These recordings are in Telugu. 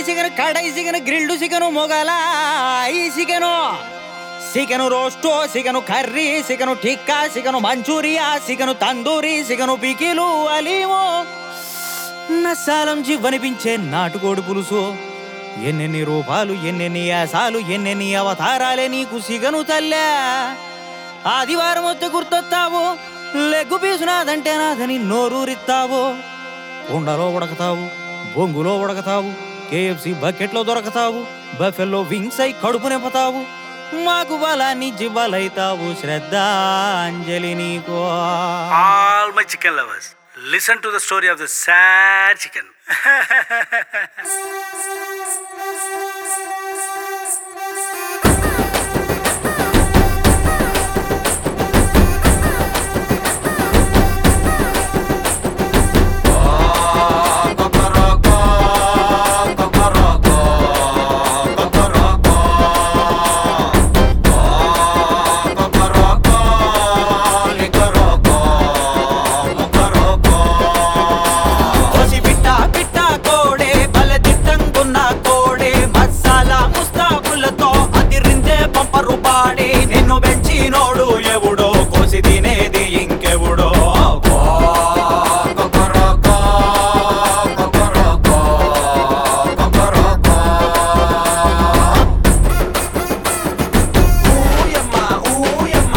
Chicken kadai chicken grilled chicken మొగల ఈ చికెను చికెను రోస్టో chicken curry chicken tikka chicken manchurian chicken tandoori chicken pickle అలీమో నస్సాలం జివ్వనిపించే నాటుకోడి పులుసు ఎన్నెన్ని రూపాలు ఎన్నెన్ని యాసాలు ఎన్నెన్ని అవతారాలే నీకు సిగను తల్లా ఆదివారం వస్తే గుర్తొస్తావు లెగ్గు పీసు నాదంటే నాదని నోరూరిస్తావు కుండలో ఉడకతావు బొంగులో ఉడకతావు కేఎఫ్సి బకెట్లో దొరకతావు బఫెల్లో వింగ్స్ అయి కడుపు నింపుతావు మాకు బలాన్ని జివ్వలైతావు శ్రద్ధాంజలి నీకో All my chicken lovers, listen to the story of the sad chicken. కోసి పిట్ట పిట్ట కోడే బల తిట్టంగున్న కోడే మసాలా ముస్తాబులతో అదిరిందే పంపరు పాడే నిన్ను పెంచినోడు ఎవడో కోసి తినేది ఇంకెవడో ఊయమ్మ, ఊయమ్మ.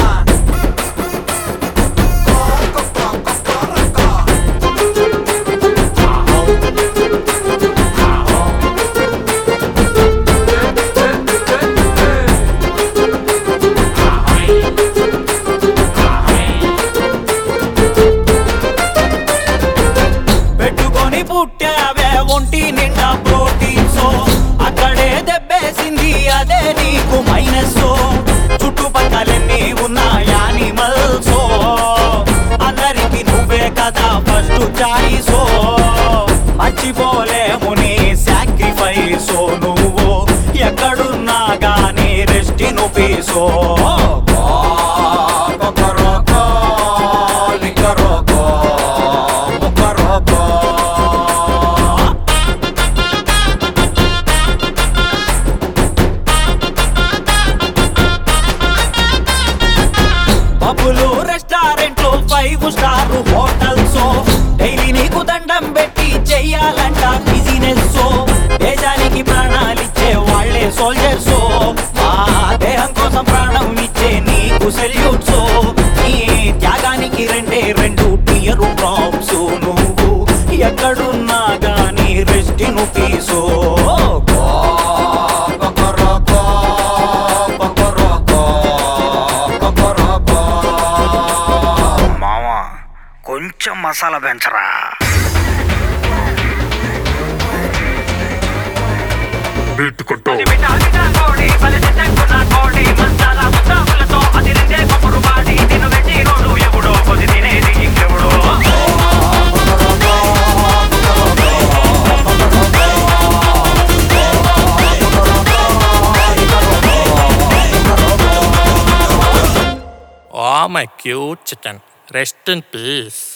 పెట్టుకొని పుట్టావే ఒంటి నిండా ప్రోటీన్స్ అక్కడే దెబ్బేసింది అదే నీకు మైనస్ చుట్టుపక్కలన్నీ ఉన్న యానిమల్స్ అందరికి నువ్వే కదా ఫస్ట్ చాయిస్ మర్చిపోలేము నీ సాక్రిఫైస్ నువ్వు ఎక్కడున్నా గానీ రెస్ట్ నువ్వు పబ్బులు రెస్టారెంట్లు ఫైవ్ స్టార్ హోటల్స్ డైలీ నీకు దండం పెట్టి చెయ్యాలంట బిజినెస్ దేశానికి ప్రాణాలిచ్చే వాళ్ళే సోల్జర్స్ మా దేహం కోసం ప్రాణం ఇచ్చే నీకు సెల్యూట్స్ నీ త్యాగానికి రెండే రెండు టియర్ డ్రాప్స్ నువ్వు ఎక్కడున్నా గానీ రెస్ట్ ను తీసో మామ కొంచెం మసాలా పెంచరా బీట్ కొట్టు Oh, my cute chicken. Rest in peace.